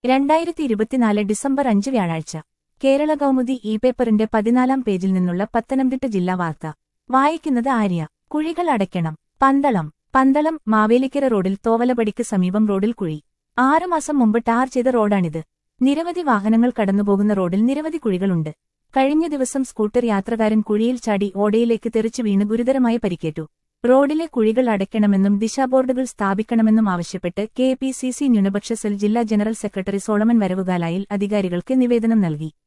രണ്ടായിരത്തി ഇരുപത്തിനാല് ഡിസംബർ അഞ്ച് വ്യാഴാഴ്ച കേരള കൗമുദി ഇ പേപ്പറിന്റെ പതിനാലാം പേജിൽ നിന്നുള്ള പത്തനംതിട്ട ജില്ലാ വാർത്ത വായിക്കുന്നത് ആര്യ കുഴികൾ അടയ്ക്കണം പന്തളം പന്തളം മാവേലിക്കര റോഡിൽ തോവലപടിക്ക് സമീപം റോഡിൽ കുഴി ആറുമാസം മുമ്പ് ടാർ ചെയ്ത റോഡാണിത് നിരവധി വാഹനങ്ങൾ കടന്നുപോകുന്ന റോഡിൽ നിരവധി കുഴികളുണ്ട് കഴിഞ്ഞ ദിവസം സ്കൂട്ടർ യാത്രക്കാരൻ കുഴിയിൽ ചാടി ഓടയിലേക്ക് തെറിച്ചു വീണ് ഗുരുതരമായി പരിക്കേറ്റു റോഡിലെ കുഴികൾ അടയ്ക്കണമെന്നും ദിശാബോർഡുകൾ സ്ഥാപിക്കണമെന്നും ആവശ്യപ്പെട്ട് കെ പി സി സി ന്യൂനപക്ഷ സെൽ ജില്ലാ ജനറൽ സെക്രട്ടറി സോളമൻ വരവുകാലായിൽ അധികാരികൾക്ക് നിവേദനം നൽകി